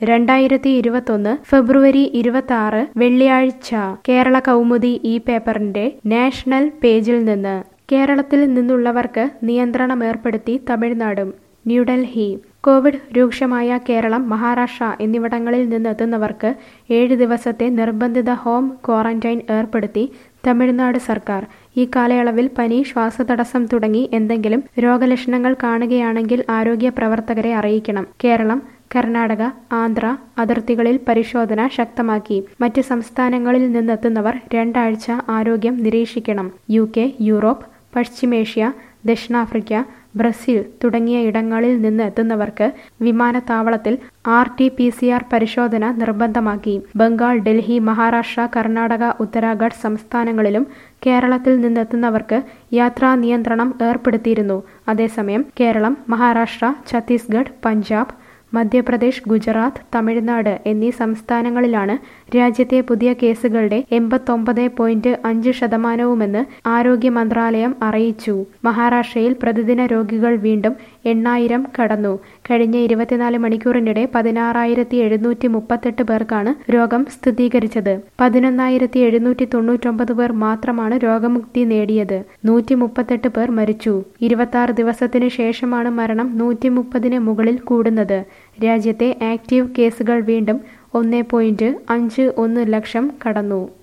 രണ്ടായിരത്തി ഇരുപത്തൊന്ന് ഫെബ്രുവരി ഇരുപത്തി ആറ് വെള്ളിയാഴ്ച കേരള കൗമുദി ഈ പേപ്പറിന്റെ നാഷണൽ പേജിൽ നിന്ന് കേരളത്തിൽ നിന്നുള്ളവർക്ക് നിയന്ത്രണം ഏർപ്പെടുത്തി തമിഴ്നാടും ന്യൂഡൽഹി കോവിഡ് രൂക്ഷമായ കേരളം മഹാരാഷ്ട്ര എന്നിവിടങ്ങളിൽ നിന്നെത്തുന്നവർക്ക് ഏഴ് ദിവസത്തെ നിർബന്ധിത ഹോം ക്വാറന്റൈൻ ഏർപ്പെടുത്തി തമിഴ്നാട് സർക്കാർ ഈ കാലയളവിൽ പനി ശ്വാസതടസ്സം തുടങ്ങി എന്തെങ്കിലും രോഗലക്ഷണങ്ങൾ കാണുകയാണെങ്കിൽ ആരോഗ്യ പ്രവർത്തകരെ അറിയിക്കണം കേരളം കർണാടക ആന്ധ്ര അതിർത്തികളിൽ പരിശോധന ശക്തമാക്കി മറ്റ് സംസ്ഥാനങ്ങളിൽ നിന്നെത്തുന്നവർ രണ്ടാഴ്ച ആരോഗ്യം നിരീക്ഷിക്കണം യു കെ യൂറോപ്പ് പശ്ചിമേഷ്യ ദക്ഷിണാഫ്രിക്ക ബ്രസീൽ തുടങ്ങിയ ഇടങ്ങളിൽ നിന്ന് എത്തുന്നവർക്ക് വിമാനത്താവളത്തിൽ R T P C R പരിശോധന നിർബന്ധമാക്കി ബംഗാൾ ഡൽഹി മഹാരാഷ്ട്ര കർണാടക ഉത്തരാഖണ്ഡ് സംസ്ഥാനങ്ങളിലും കേരളത്തിൽ നിന്നെത്തുന്നവർക്ക് യാത്രാ നിയന്ത്രണം ഏർപ്പെടുത്തിയിരുന്നു അതേസമയം കേരളം മഹാരാഷ്ട്ര ഛത്തീസ്ഗഡ് പഞ്ചാബ് മധ്യപ്രദേശ് ഗുജറാത്ത് തമിഴ്നാട് എന്നീ സംസ്ഥാനങ്ങളിലാണ് രാജ്യത്തെ പുതിയ കേസുകളുടെ എൺപത്തൊമ്പത് പോയിന്റ് അഞ്ച് ശതമാനവുമെന്ന് ആരോഗ്യ മന്ത്രാലയം അറിയിച്ചു മഹാരാഷ്ട്രയിൽ പ്രതിദിന രോഗികൾ വീണ്ടും എണ്ണായിരം കടന്നു കഴിഞ്ഞ ഇരുപത്തിനാല് മണിക്കൂറിനിടെ പതിനാറായിരത്തി എഴുന്നൂറ്റി മുപ്പത്തെട്ട് പേർക്കാണ് രോഗം സ്ഥിരീകരിച്ചത് പതിനൊന്നായിരത്തി എഴുന്നൂറ്റി തൊണ്ണൂറ്റൊമ്പത് പേർ മാത്രമാണ് രോഗമുക്തി നേടിയത് നൂറ്റി മുപ്പത്തെട്ട് പേർ മരിച്ചു ഇരുപത്തി ദിവസത്തിനു ശേഷമാണ് മരണം നൂറ്റി മുപ്പതിന് മുകളിൽ കൂടുന്നത് രാജ്യത്തെ ആക്റ്റീവ് കേസുകൾ വീണ്ടും ഒന്ന് പോയിന്റ് അഞ്ച് ഒന്ന് ലക്ഷം കടന്നു